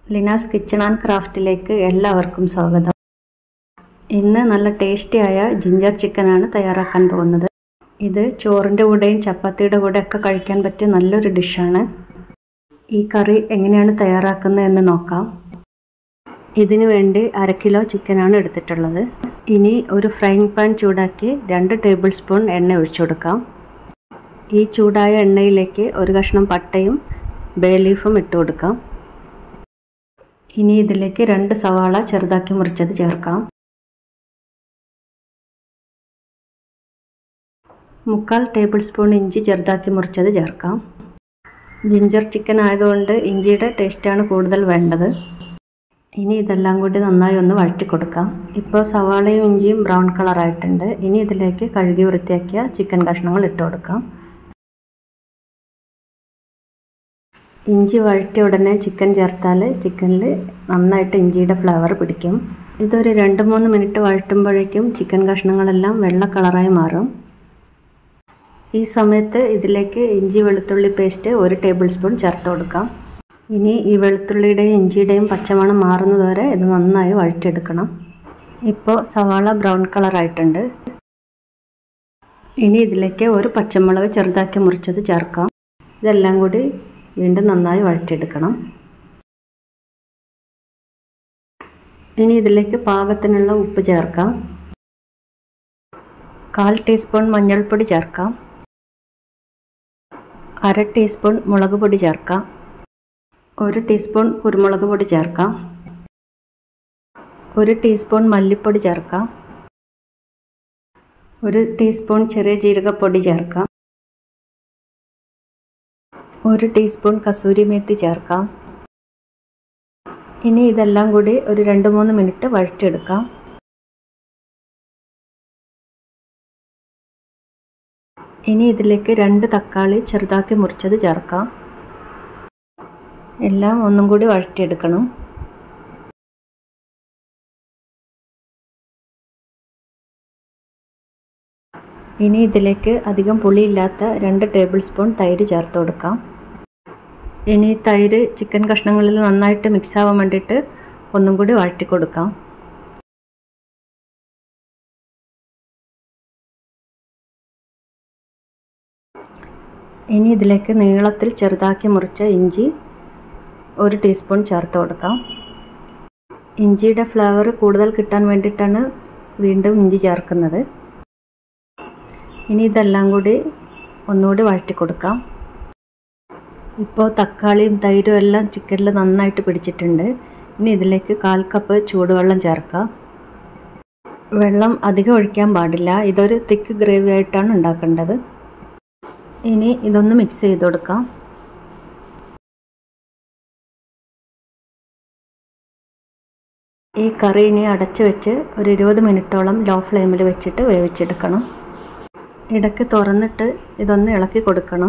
Leena's kitchen and ക്രാഫ്റ്റിലേക്ക് എല്ലാവർക്കും സ്വാഗതം ഇന്ന് നല്ല ടേസ്റ്റിയായ ജിഞ്ചർ ചിക്കനാണ് തയ്യാറാക്കാൻ പോകുന്നത് ഇത് ചോറിൻ്റെ കൂടെയും ചപ്പാത്തിയുടെ കൂടെയൊക്കെ കഴിക്കാൻ പറ്റിയ നല്ലൊരു ഡിഷാണ് ഈ കറി എങ്ങനെയാണ് തയ്യാറാക്കുന്നത് എന്ന് നോക്കാം ഇതിനു വേണ്ടി അര കിലോ ചിക്കനാണ് എടുത്തിട്ടുള്ളത് ഇനി ഒരു ഫ്രൈങ് പാൻ ചൂടാക്കി രണ്ട് ടേബിൾ സ്പൂൺ എണ്ണ ഒഴിച്ചു കൊടുക്കാം ഈ ചൂടായ എണ്ണയിലേക്ക് ഒരു കഷ്ണം പട്ടയും ബേ ലീഫും ഇട്ട് കൊടുക്കാം ഇനി ഇതിലേക്ക് രണ്ട് സവാള ചെറുതാക്കി മുറിച്ചത് ചേർക്കാം മുക്കാൽ ടേബിൾ സ്പൂൺ ഇഞ്ചി ചെറുതാക്കി മുറിച്ചത് ചേർക്കാം ജിഞ്ചർ ചിക്കൻ ആയതുകൊണ്ട് ഇഞ്ചിയുടെ ടേസ്റ്റാണ് കൂടുതൽ വേണ്ടത് ഇനി ഇതെല്ലാം കൂടി നന്നായി ഒന്ന് വഴറ്റി കൊടുക്കാം ഇപ്പോൾ സവാളയും ഇഞ്ചിയും ബ്രൗൺ കളറായിട്ടുണ്ട് ഇനി ഇതിലേക്ക് കഴുകി വൃത്തിയാക്കിയ ചിക്കൻ കഷ്ണങ്ങൾ ഇട്ട് കൊടുക്കാം ഇഞ്ചി വഴറ്റിയ ഉടനെ ചിക്കൻ ചേർത്താൽ ചിക്കനിൽ നന്നായിട്ട് ഇഞ്ചിയുടെ ഫ്ലേവർ പിടിക്കും ഇതൊരു രണ്ട് മൂന്ന് മിനിറ്റ് വഴറ്റുമ്പോഴേക്കും ചിക്കൻ കഷ്ണങ്ങളെല്ലാം വെള്ള കളറായി മാറും ഈ സമയത്ത് ഇതിലേക്ക് ഇഞ്ചി വെളുത്തുള്ളി പേസ്റ്റ് ഒരു ടേബിൾ സ്പൂൺ ചേർത്ത് കൊടുക്കാം ഇനി ഈ വെളുത്തുള്ളിയുടെയും ഇഞ്ചിയുടെയും പച്ചമണം മാറുന്നത് വരെ ഇത് നന്നായി വഴറ്റിയെടുക്കണം ഇപ്പോൾ സവാള ബ്രൗൺ കളറായിട്ടുണ്ട് ഇനി ഇതിലേക്ക് ഒരു പച്ചമുളക് ചെറുതാക്കി മുറിച്ചത് ചേർക്കാം ഇതെല്ലാം കൂടി വീണ്ടും നന്നായി വഴറ്റിയെടുക്കണം ഇനി ഇതിലേക്ക് പാകത്തിനുള്ള ഉപ്പ് ചേർക്കാം കാൽ ടീസ്പൂൺ മഞ്ഞൾപ്പൊടി ചേർക്കാം അര ടീസ്പൂൺ മുളക് പൊടി ചേർക്കാം ഒരു ടീസ്പൂൺ കുരുമുളക് പൊടി ചേർക്കാം ഒരു ടീസ്പൂൺ മല്ലിപ്പൊടി ചേർക്കാം ഒരു ടീസ്പൂൺ ചെറിയ ജീരകപ്പൊടി ചേർക്കാം ഒരു ടീസ്പൂൺ കസൂരി മേത്തി ചേർക്കാം ഇനി ഇതെല്ലാം കൂടി ഒരു രണ്ട് മൂന്ന് മിനിറ്റ് വഴറ്റിയെടുക്കാം ഇനി ഇതിലേക്ക് രണ്ട് തക്കാളി ചെറുതാക്കി മുറിച്ചത് ചേർക്കാം എല്ലാം ഒന്നും കൂടി വഴറ്റിയെടുക്കണം ഇനി ഇതിലേക്ക് അധികം പുളിയില്ലാത്ത രണ്ട് ടേബിൾ സ്പൂൺ തൈര് ചേർത്ത് കൊടുക്കാം ഇനി തൈര് ചിക്കൻ കഷ്ണങ്ങളിൽ നന്നായിട്ട് മിക്സ് ആവാൻ വേണ്ടിയിട്ട് ഒന്നും കൂടി വഴറ്റി കൊടുക്കാം ഇനി ഇതിലേക്ക് നീളത്തിൽ ചെറുതാക്കി മുറിച്ച ഇഞ്ചി ഒരു ടീസ്പൂൺ ചേർത്ത് കൊടുക്കാം ഇഞ്ചിയുടെ ഫ്ലേവർ കൂടുതൽ കിട്ടാൻ വേണ്ടിയിട്ടാണ് വീണ്ടും ഇഞ്ചി ചേർക്കുന്നത് ഇനി ഇതെല്ലാം കൂടി ഒന്നുകൂടി വഴറ്റി കൊടുക്കാം ഇപ്പോൾ തക്കാളിയും തൈരും എല്ലാം ചിക്കനിൽ നന്നായിട്ട് പിടിച്ചിട്ടുണ്ട് ഇനി ഇതിലേക്ക് കാൽ കപ്പ് ചൂടുവെള്ളം ചേർക്കാം വെള്ളം അധികം ഒഴിക്കാൻ പാടില്ല ഇതൊരു തിക്ക് ഗ്രേവി ആയിട്ടാണ് ഉണ്ടാക്കേണ്ടത് ഇനി ഇതൊന്ന് മിക്സ് ചെയ്ത് കൊടുക്കാം ഈ കറി ഇനി അടച്ചു വെച്ച് ഒരു ഇരുപത് മിനിറ്റോളം ലോ ഫ്ലെയിമിൽ വെച്ചിട്ട് വേവിച്ചെടുക്കണം ഇടയ്ക്ക് തുറന്നിട്ട് ഇതൊന്ന് ഇളക്കി കൊടുക്കണം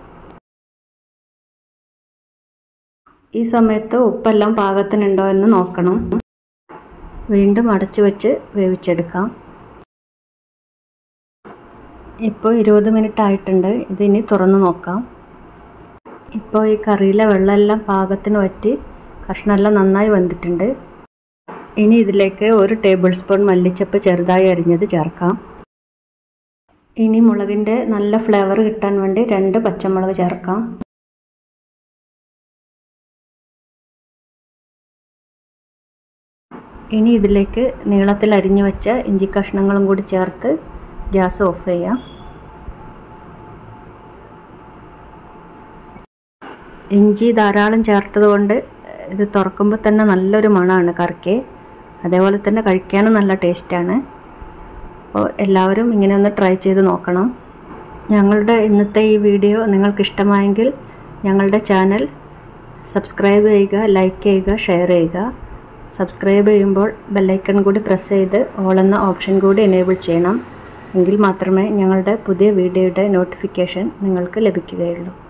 ഈ സമയത്ത് ഉപ്പെല്ലാം പാകത്തിനുണ്ടോ എന്ന് നോക്കണം വീണ്ടും അടച്ചു വെച്ച് വേവിച്ചെടുക്കാം ഇപ്പോൾ ഇരുപത് മിനിറ്റ് ആയിട്ടുണ്ട് ഇതിനി തുറന്ന് നോക്കാം ഇപ്പോൾ ഈ കറിയിലെ വെള്ളമെല്ലാം പാകത്തിന് വറ്റി കഷ്ണമെല്ലാം നന്നായി വെന്തിട്ടുണ്ട് ഇനി ഇതിലേക്ക് ഒരു ടേബിൾ സ്പൂൺ മല്ലിച്ചപ്പ് ചെറുതായി അരിഞ്ഞത് ചേർക്കാം ഇനി മുളകിൻ്റെ നല്ല ഫ്ലേവർ കിട്ടാൻ വേണ്ടി രണ്ട് പച്ചമുളക് ചേർക്കാം ഇനി ഇതിലേക്ക് നീളത്തിൽ അരിഞ്ഞു വെച്ച ഇഞ്ചി കഷ്ണങ്ങളും കൂടി ചേർത്ത് ഗ്യാസ് ഓഫ് ചെയ്യാം ഇഞ്ചി ധാരാളം ചേർത്തത് കൊണ്ട് ഇത് തുറക്കുമ്പോൾ തന്നെ നല്ലൊരു മണമാണ് കറിക്ക് അതേപോലെ തന്നെ കഴിക്കാനും നല്ല ടേസ്റ്റാണ് അപ്പോൾ എല്ലാവരും ഇങ്ങനെ ഒന്ന് ട്രൈ ചെയ്ത് നോക്കണം ഞങ്ങളുടെ ഇന്നത്തെ ഈ വീഡിയോ നിങ്ങൾക്ക് ഇഷ്ടമായെങ്കിൽ ഞങ്ങളുടെ ചാനൽ സബ്സ്ക്രൈബ് ചെയ്യുക ലൈക്ക് ചെയ്യുക ഷെയർ ചെയ്യുക സബ്സ്ക്രൈബ് ചെയ്യുമ്പോൾ ബെല്ലൈക്കൺ കൂടി പ്രസ് ചെയ്ത് ഓൾ എന്ന ഓപ്ഷൻ കൂടി എനേബിൾ ചെയ്യണം എങ്കിൽ മാത്രമേ ഞങ്ങളുടെ പുതിയ വീഡിയോയുടെ നോട്ടിഫിക്കേഷൻ നിങ്ങൾക്ക് ലഭിക്കുകയുള്ളൂ